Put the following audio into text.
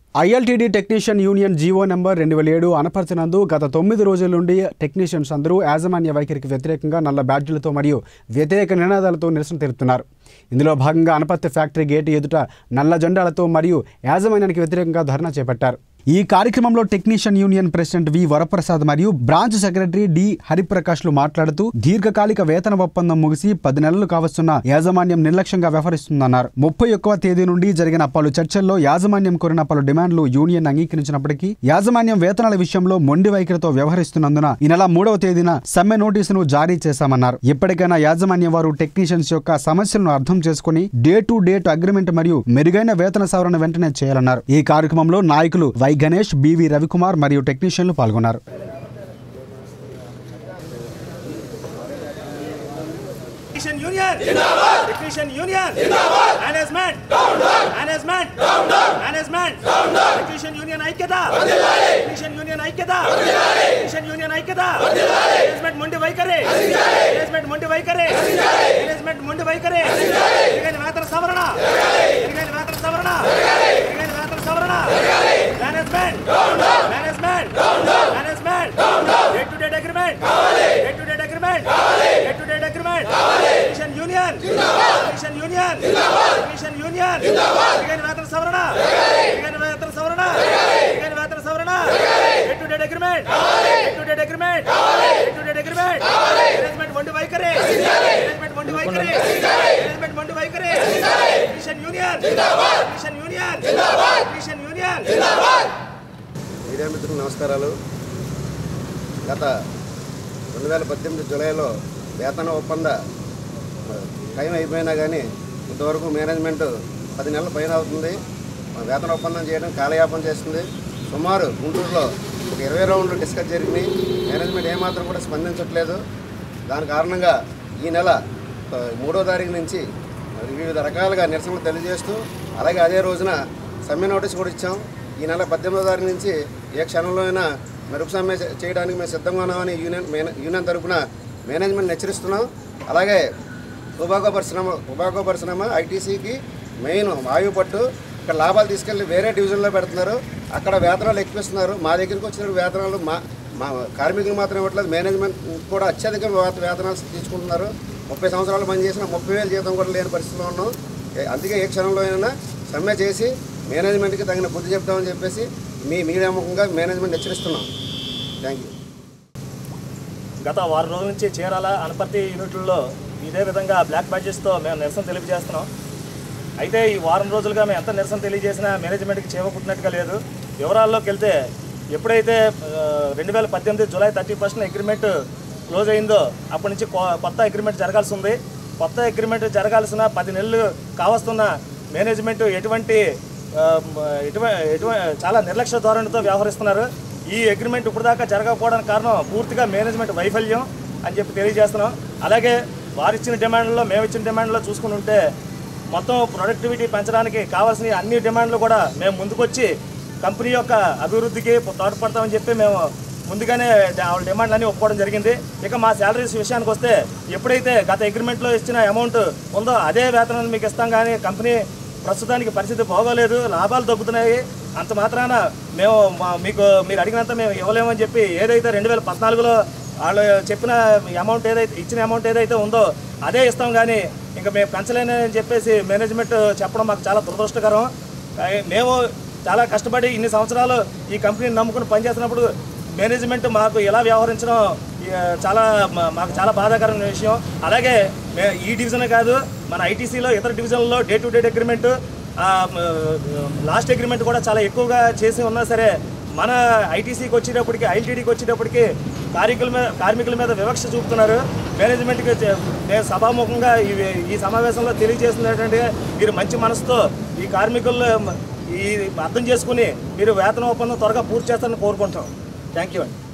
ILTD technician union GO number రెండు వేల ఏడు అనపర్చినందు గత తొమ్మిది రోజుల నుండి టెక్నీషియన్స్ అందరూ యాజమాన్య వైఖరికి వ్యతిరేకంగా నల్ల బ్యాడ్జీలతో మరియు వ్యతిరేక నినాదాలతో నిరసన తెలుపుతున్నారు ఇందులో భాగంగా అనపర్తి ఫ్యాక్టరీ గేటు ఎదుట నల్ల జెండాలతో మరియు యాజమాన్యానికి వ్యతిరేకంగా ధర్నా చేపట్టారు ఈ కార్యక్రమంలో technician union president V Varaprasad మరియు బ్రాంచ్ సెక్రటరీ డి హరిప్రకాష్లు మాట్లాడుతూ దీర్ఘకాలిక వేతన ఒప్పందం ముగిసి పది నెలలు కావస్తున్న యాజమాన్యం నిర్లక్ష్యంగా వ్యవహరిస్తుందన్నారు ముప్పై ఒక్కవ తేదీ నుండి జరిగిన పలు చర్చల్లో యాజమాన్యం కోరిన పలు డిమాండ్లు యూనియన్ అంగీకరించినప్పటికీ యాజమాన్యం వేతనాల విషయంలో మొండి వైఖరితో వ్యవహరిస్తున్నందున ఈ నెల మూడవ తేదీన సమ్మె నోటీసును జారీ చేశామన్నారు ఇప్పటికైనా యాజమాన్యం వారు టెక్నీషియన్స్ యొక్క సమస్యలను అర్థం చేసుకుని డే టు డేట్ అగ్రిమెంట్ మరియు మెరుగైన వేతన సవరణ వెంటనే చేయాలన్నారు ఈ కార్యక్రమంలో నాయకులు వై గణేష్ బివి రవికుమార్ మరియు టెక్నీషియన్లు పాల్గొన్నారు టెక్నీషియన్ యూనియన్ జిందాబాద్ టెక్నీషియన్ యూనియన్ జిందాబాద్ management down down management down down management down down technician union ఐక్యత వర్ధిల్లాలి టెక్నీషియన్ యూనియన్ ఐక్యత వర్ధిల్లాలి టెక్నీషియన్ యూనియన్ ఐక్యత వర్ధిల్లాలి మేనేజ్మెంట్ మొండి వైఖరి వర్ధిల్లాలి మేనేజ్మెంట్ మొండి వైఖరి వర్ధిల్లాలి మేనేజ్మెంట్ మొండి వైఖరి వర్ధిల్లాలి పెరిగిన వేతన సవరణ జరగాలి పెరిగిన వేతన సవరణ జరగాలి పెరిగిన వేతన సవరణ జరగాలి management down down management down down management down down day to day agreement కావాలి డే టు డే అగ్రిమెంట్ కావాలి డే టు డే అగ్రిమెంట్ కావాలి టెక్నీషియన్ యూనియన్ జిందాబాద్ టెక్నీషియన్ యూనియన్ జిందాబాద్ టెక్నీషియన్ యూనియన్ జిందాబాద్ పెరిగిన వేతన సవరణ జరగాలి పెరిగిన వేతన సవరణ జరగాలి పెరిగిన వేతన సవరణ జరగాలి డే టు డే అగ్రిమెంట్ కావాలి డే టు డే అగ్రిమెంట్ కావాలి డే టు డే అగ్రిమెంట్ కావాలి మేనేజ్మెంట్ మొండి వైఖరి మేనేజ్మెంట్ మొండి వైఖరి మేనేజ్మెంట్ మొండి వైఖరి టెక్నీషియన్ యూనియన్ జిందాబాద్ టెక్నీషియన్ యూనియన్ జిందాబాద్ టెక్నీషియన్ యూనియన్ జిందాబాద్ మీడియా మిత్రులకు నమస్కారాలు గత రెండు వేల పద్దెనిమిది జూలైలో వేతన ఒప్పంద టైం అయిపోయినా కానీ ఇంతవరకు మేనేజ్మెంట్ పది నెలల పైన అవుతుంది వేతన ఒప్పందం చేయడం కాలయాపన చేస్తుంది సుమారు గుంటూరులో ఒక ఇరవై రౌండ్లు డిస్కస్ జరిగినాయి మేనేజ్మెంట్ ఏమాత్రం కూడా స్పందించట్లేదు దాని కారణంగా ఈ నెల ఆ, మూడో తారీఖు నుంచి వివిధ రకాలుగా నిరసనలు తెలియజేస్తూ అలాగే అదే రోజున సమ్మె నోటీస్ కూడా ఇచ్చాం ఈ నెల పద్దెనిమిదో తారీఖు నుంచి ఏ క్షణంలో అయినా మెరుగు సమ్మె చే- చేయడానికి మేము సిద్ధంగా ఉన్నామని యూనియన్ మేనే- యూనియన్ తరఫున మేనేజ్మెంట్ హెచ్చరిస్తున్నాం అలాగే టుబాకో పరిశ్రమ టుబాకో పరిశ్రమ ఐటీసీకి మెయిన్ వాయువు పట్టు ఇక్కడ లాభాలు తీసుకెళ్ళి వేరే డివిజన్లో పెడుతున్నారు అక్కడ వేతనాలు ఎక్కువిస్తున్నారు మా దగ్గరికి వచ్చిన వేతనాలు మా మా కార్మికులు మాత్రం ఇవ్వట్లేదు మేనేజ్మెంట్ కూడా అత్యధిక వేత- వేతనాలు తీసుకుంటున్నారు ముప్పై సంవత్సరాలు పనిచేసిన ముప్పై వేలు జీతం కూడా లేని పరిస్థితిలో ఉన్నాం ఏ- అందుకే ఏ క్షణంలో అయినా సమ్మె చేసి మేనేజ్మెంట్కి తగిన బుద్ధి చెప్తామని చెప్పేసి మీ మీడియా ముఖంగా మేనేజ్మెంట్ హెచ్చరిస్తున్నాం థ్యాంక్ యూ గత వారం రోజుల నుంచి చీరాల అనపర్తి యూనిట్లలో ఇదే విధంగా బ్లాక్ బ్యాడ్జెస్తో మేము నిరసన తెలియజేస్తున్నాం అయితే ఈ వారం రోజులుగా మేము ఎంత నిరసన తెలియజేసినా మేనేజ్మెంట్కి చేవకుట్టినట్టుగా లేదు వివరాల్లోకి వెళ్తే ఎప్పుడైతే రెండు వేల పద్దెనిమిది జూలై థర్టీ ఫస్ట్న అగ్రిమెంట్ క్లోజ్ అయిందో అప్పటి నుంచి కొ- కొత్త అగ్రిమెంట్ జరగాల్సి ఉంది కొత్త అగ్రిమెంట్ జరగాల్సిన పది నెలలు కావస్తున్న మేనేజ్మెంట్ ఎటువంటి ఆ, ఎటువ- ఎటువ చాలా నిర్లక్ష్య ధోరణితో వ్యవహరిస్తున్నారు ఈ అగ్రిమెంట్ ఇప్పుడు దాకా జరగకపోవడానికి కారణం పూర్తిగా మేనేజ్మెంట్ వైఫల్యం అని చెప్పి తెలియజేస్తున్నాం అలాగే వారు ఇచ్చిన డిమాండ్లో మేము ఇచ్చిన డిమాండ్లో చూసుకుని ఉంటే మొత్తం ప్రొడక్టివిటీ పెంచడానికి కావాల్సిన అన్ని డిమాండ్లు కూడా మేము ముందుకొచ్చి కంపెనీ యొక్క అభివృద్ధికి తోడ్పడతామని చెప్పి మేము ముందుగానే వాళ్ళ డిమాండ్లు అన్నీ ఒప్పుకోవడం జరిగింది ఇక మా శాలరీస్ విషయానికి వస్తే ఎప్పుడైతే గత అగ్రిమెంట్లో ఇచ్చిన అమౌంట్ ఉందో అదే వేతనాన్ని మీకు ఇస్తాం కానీ కంపెనీ ప్రస్తుతానికి పరిస్థితి బాగోలేదు లాభాలు తగ్గుతున్నాయి అంత మాత్రాన మేము మా- మీకు మీరు అడిగినంత మేము ఇవ్వలేమని చెప్పి ఏదైతే రెండు వేల పద్నాలుగులో వాళ్ళు చెప్పిన అమౌంట్ ఏదైతే ఇచ్చిన అమౌంట్ ఏదైతే ఉందో అదే ఇస్తాం కానీ ఇంకా మేము పెంచలేనని చెప్పేసి మేనేజ్మెంట్ చెప్పడం మాకు చాలా దురదృష్టకరం కానీ మేము చాలా కష్టపడి ఇన్ని సంవత్సరాలు ఈ కంపెనీని నమ్ముకుని పనిచేస్తున్నప్పుడు మేనేజ్మెంట్ మాకు ఎలా వ్యవహరించడం ఈ, చాలా మా- మాకు చాలా బాధాకరమైన విషయం అలాగే మే- ఈ డివిజన్ కాదు మన ఐటీసీలో ఇతర డివిజన్లలో day to day agreement last agreement కూడా చాలా ఎక్కువగా చేసి ఉన్నా సరే మన ఐటీసీకి వచ్చేటప్పటికి ఐటీడీకి వచ్చేటప్పటికి కార్మికుల మీద కార్మికుల మీద వివక్ష చూపుతున్నారు మేనేజ్మెంట్కి చే- నేను సభాముఖంగా ఈ ఈ సమావేశంలో తెలియజేస్తున్నటువంటి మీరు మంచి మనసుతో ఈ కార్మికులు ఈ అర్థం చేసుకుని మీరు వేతన ఒప్పందం త్వరగా పూర్తి చేస్తారని కోరుకుంటాం థ్యాంక్ యూ అండి